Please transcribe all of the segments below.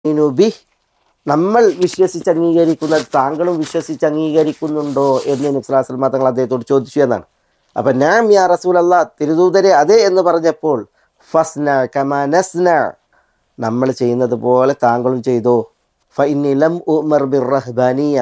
ബിഹ് നമ്മൾ വിശ്വസിച്ച് അംഗീകരിക്കുന്നത് താങ്കളും വിശ്വസിച്ച് അംഗീകരിക്കുന്നുണ്ടോ എന്ന് നബ്സുലാസ്ലമ തങ്ങൾ അദ്ദേഹത്തോട് ചോദിച്ചു എന്നാണ് അപ്പം നാം യാ റസൂൽ അല്ലാ തിരുദൂതരെ അതെ എന്ന് പറഞ്ഞപ്പോൾ ഫസ്ന കമാനസ്ന നമ്മൾ ചെയ്യുന്നത് പോലെ താങ്കളും ചെയ്തോ ഫൈനിലം ഉമർ ബിർ റഹ്ബാനിയ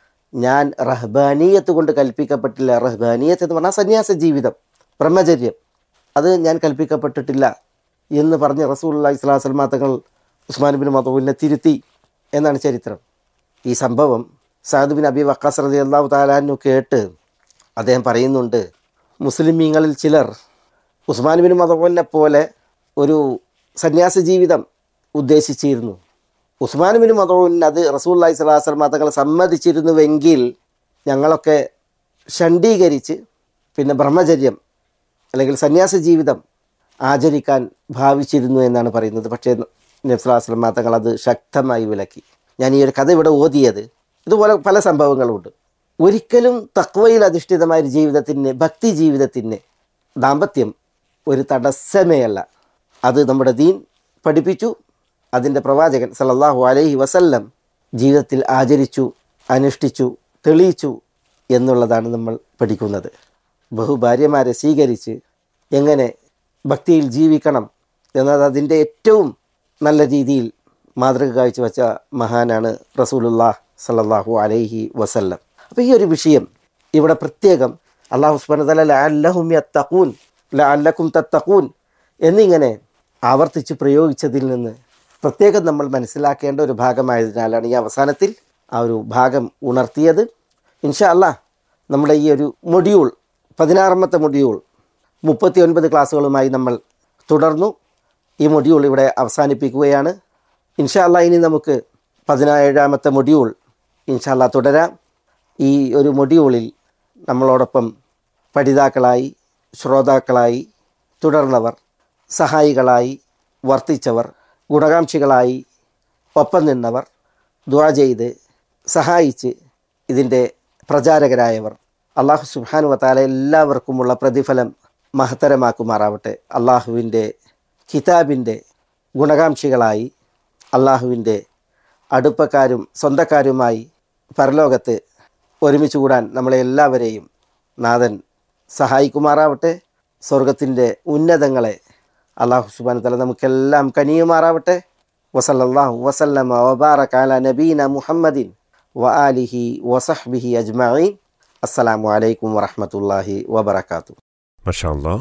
ഞാൻ റഹ്ബാനീയത്ത് കൊണ്ട് കൽപ്പിക്കപ്പെട്ടില്ല റഹ്ബാനീയത്ത് എന്ന് പറഞ്ഞാൽ സന്യാസ ജീവിതം ബ്രഹ്മചര്യം അത് ഞാൻ കൽപ്പിക്കപ്പെട്ടിട്ടില്ല എന്ന് പറഞ്ഞ് റസൂൽ അള്ളഹി സ്വലാസ്ലമ തങ്ങൾ ഉസ്മാൻ ബിൻ മതൂലിനെ തിരുത്തി എന്നാണ് ചരിത്രം ഈ സംഭവം സാദ് ബിൻ അബി വക്കാസ് റതി അള്ളാഹു താലാനു കേട്ട് അദ്ദേഹം പറയുന്നുണ്ട് മുസ്ലിമീങ്ങളിൽ ചിലർ ഉസ്മാൻ ബിൻ മതൂലിനെ പോലെ ഒരു സന്യാസ ജീവിതം ഉദ്ദേശിച്ചിരുന്നു ഉസ്മാൻ ബിൻ മതൂലിന് അത് റസൂൽ അള്ളഹി സ്വലാസ്ലമ തങ്ങൾ സമ്മതിച്ചിരുന്നുവെങ്കിൽ ഞങ്ങളൊക്കെ ഷണ്ഡീകരിച്ച് പിന്നെ ബ്രഹ്മചര്യം അല്ലെങ്കിൽ സന്യാസ ജീവിതം ആചരിക്കാൻ ഭാവിച്ചിരുന്നു എന്നാണ് പറയുന്നത് പക്ഷേ നബ്സുലാസ്ലം തങ്ങൾ അത് ശക്തമായി വിലക്കി ഞാൻ ഈ ഒരു കഥ ഇവിടെ ഓതിയത് ഇതുപോലെ പല സംഭവങ്ങളുമുണ്ട് ഒരിക്കലും തക്വയിൽ അധിഷ്ഠിതമായ ഒരു ജീവിതത്തിന് ഭക്തി ജീവിതത്തിന് ദാമ്പത്യം ഒരു തടസ്സമേ അല്ല അത് നമ്മുടെ ദീൻ പഠിപ്പിച്ചു അതിൻ്റെ പ്രവാചകൻ സല്ലല്ലാഹു അലൈഹി വസല്ലം ജീവിതത്തിൽ ആചരിച്ചു അനുഷ്ഠിച്ചു തെളിയിച്ചു എന്നുള്ളതാണ് നമ്മൾ പഠിക്കുന്നത് ബഹുഭാര്യമാരെ സ്വീകരിച്ച് എങ്ങനെ ഭക്തിയിൽ ജീവിക്കണം എന്നത് അതിൻ്റെ ഏറ്റവും നല്ല രീതിയിൽ മാതൃക കാഴ്ചവെച്ച മഹാനാണ് റസൂലുല്ലാഹ് സല്ലല്ലാഹു അലൈഹി വസല്ലം അപ്പോൾ ഈ ഒരു വിഷയം ഇവിടെ പ്രത്യേകം അള്ളാഹു സുബ്ഹാനഹു ല അല്ലഹും യത്തഖൂൻ ല അല്ലക്കും തത്തഖൂൻ എന്നിങ്ങനെ ആവർത്തിച്ച് പ്രയോഗിച്ചതിൽ നിന്ന് പ്രത്യേകം നമ്മൾ മനസ്സിലാക്കേണ്ട ഒരു ഭാഗമായതിനാലാണ് ഈ അവസാനത്തിൽ ആ ഒരു ഭാഗം ഉണർത്തിയത് ഇൻഷാ അല്ലാ നമ്മുടെ ഈ ഒരു മൊഡ്യൂൾ പതിനാറാമത്തെ മൊഡ്യൂൾ മുപ്പത്തി ഒൻപത് ക്ലാസ്സുകളുമായി നമ്മൾ തുടർന്നു ഈ മൊഡ്യൂൾ ഇവിടെ അവസാനിപ്പിക്കുകയാണ് ഇൻഷാ അല്ലാ ഇനി നമുക്ക് പതിനേഴാമത്തെ മൊഡ്യൂൾ ഇൻഷാ അല്ലാ തുടരാം ഈ ഒരു മൊഡ്യൂളിൽ നമ്മളോടൊപ്പം പഠിതാക്കളായി ശ്രോതാക്കളായി തുടർന്നവർ സഹായികളായി വർത്തിച്ചവർ ഗുണകാംക്ഷികളായി ഒപ്പം നിന്നവർ ദ്വാ ചെയ്ത് സഹായിച്ച് ഇതിൻ്റെ പ്രചാരകരായവർ അള്ളാഹു സുബാനു വത്താല എല്ലാവർക്കുമുള്ള പ്രതിഫലം മഹത്തരമാക്കുമാറാവട്ടെ അള്ളാഹുവിൻ്റെ കിതാബിൻ്റെ ഗുണകാംക്ഷികളായി അള്ളാഹുവിൻ്റെ അടുപ്പക്കാരും സ്വന്തക്കാരുമായി പരലോകത്ത് ഒരുമിച്ച് കൂടാൻ നമ്മളെ എല്ലാവരെയും നാഥൻ സഹായിക്കുമാറാവട്ടെ സ്വർഗത്തിൻ്റെ ഉന്നതങ്ങളെ അള്ളാഹു സുബാന തല നമുക്കെല്ലാം കനിയുമാറാവട്ടെ വസല്ലാഹു വസല്ലമ വബാറക അല നബീന മുഹമ്മദിൻ വ ആലിഹി വസഹ്ബിഹി അജ്മഈൻ അസ്സലാമു അലൈക്കും വറഹ്മത്തുള്ളാഹി വബറകാതുഹു മഷാല്ലാ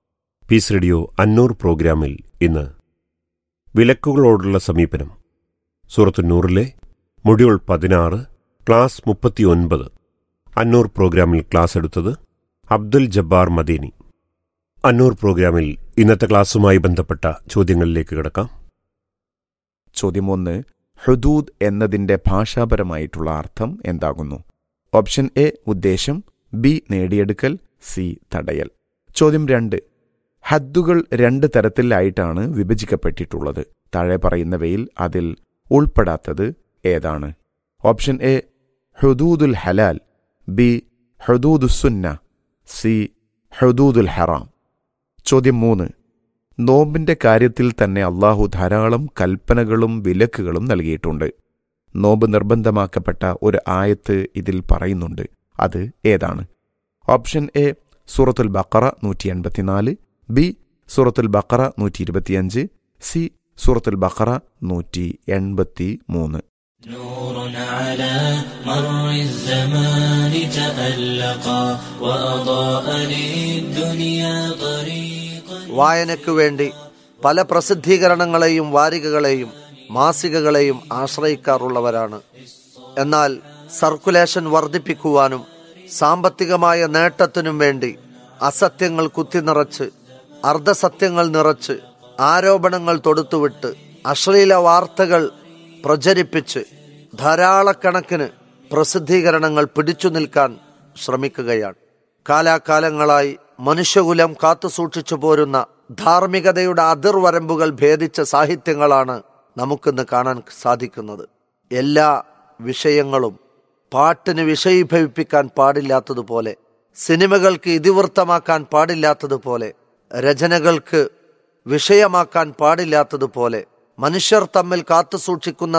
പീസ് റേഡിയോ അന്നൂർ പ്രോഗ്രാമിൽ ഇന്ന് വിലക്കുകളോടുള്ള സമീപനം സൂറത്തുന്നൂറിലെ മൊഡ്യൂൾ പതിനാറ് ക്ലാസ് മുപ്പത്തിയൊൻപത് അന്നൂർ പ്രോഗ്രാമിൽ ക്ലാസ് എടുത്തത് അബ്ദുൽ ജബ്ബാർ മദീനി അന്നൂർ പ്രോഗ്രാമിൽ ഇന്നത്തെ ക്ലാസ്സുമായി ബന്ധപ്പെട്ട ചോദ്യങ്ങളിലേക്ക് കിടക്കാം ചോദ്യം ഒന്ന് ഹുദൂദ് എന്നതിന്റെ ഭാഷാപരമായിട്ടുള്ള അർത്ഥം എന്താകുന്നു ഓപ്ഷൻ എ ഉദ്ദേശം ബി നേടിയെടുക്കൽ സി തടയൽ ചോദ്യം രണ്ട് ഹദ്ദുകൾ രണ്ട് തരത്തിലായിട്ടാണ് വിഭജിക്കപ്പെട്ടിട്ടുള്ളത് താഴെ പറയുന്നവയിൽ അതിൽ ഉൾപ്പെടാത്തത് ഏതാണ് ഓപ്ഷൻ എ ഹുദൂദുൽ ഹലാൽ ബി ഹുദൂദുസുന്ന സി ഹുദൂദുൽ ഹറാം ചോദ്യം മൂന്ന് നോമ്പിന്റെ കാര്യത്തിൽ തന്നെ അള്ളാഹു ധാരാളം കൽപ്പനകളും വിലക്കുകളും നൽകിയിട്ടുണ്ട് നോമ്പ് നിർബന്ധമാക്കപ്പെട്ട ഒരു ആയത്ത് ഇതിൽ പറയുന്നുണ്ട് അത് ഏതാണ് ഓപ്ഷൻ എ സൂറത്തുൽ ബക്കറ നൂറ്റി എൺപത്തിനാല് ബി സൂറത്തുൽ ബക്കറ നൂറ്റി ഇരുപത്തിയഞ്ച് സി സൂറത്തുൽ ബക്കറ നൂറ്റി എൺപത്തി മൂന്ന് نور على مر الزمان تألقا وأضاء للدنيا طريقا വായനയ്ക്കു വേണ്ടി പല പ്രസിദ്ധീകരണങ്ങളെയും വാരികകളെയും മാസികകളെയും ആശ്രയിക്കാറുള്ളവരാണ് എന്നാൽ സർക്കുലേഷൻ വർദ്ധിപ്പിക്കുവാനും സാമ്പത്തികമായ നേട്ടത്തിനും വേണ്ടി അസത്യങ്ങൾ കുത്തിനിറച്ച് അർദ്ധസത്യങ്ങൾ നിറച്ച് ആരോപണങ്ങൾ തൊടുത്തുവിട്ട് അശ്ലീല വാർത്തകൾ പ്രചരിപ്പിച്ച് ധാരാളക്കണക്കിന് പ്രസിദ്ധീകരണങ്ങൾ പിടിച്ചു നിൽക്കാൻ ശ്രമിക്കുകയാണ് കാലാകാലങ്ങളായി മനുഷ്യകുലം കാത്തുസൂക്ഷിച്ചു പോരുന്ന ധാർമ്മികതയുടെ അതിർവരമ്പുകൾ ഭേദിച്ച സാഹിത്യങ്ങളാണ് നമുക്കിന്ന് കാണാൻ സാധിക്കുന്നത് എല്ലാ വിഷയങ്ങളും പാട്ടിന് വിഷയീഭവിപ്പിക്കാൻ പാടില്ലാത്തതുപോലെ സിനിമകൾക്ക് ഇതിവൃത്തമാക്കാൻ പാടില്ലാത്തതുപോലെ രചനകൾക്ക് വിഷയമാക്കാൻ പാടില്ലാത്തതുപോലെ മനുഷ്യർ തമ്മിൽ കാത്തുസൂക്ഷിക്കുന്ന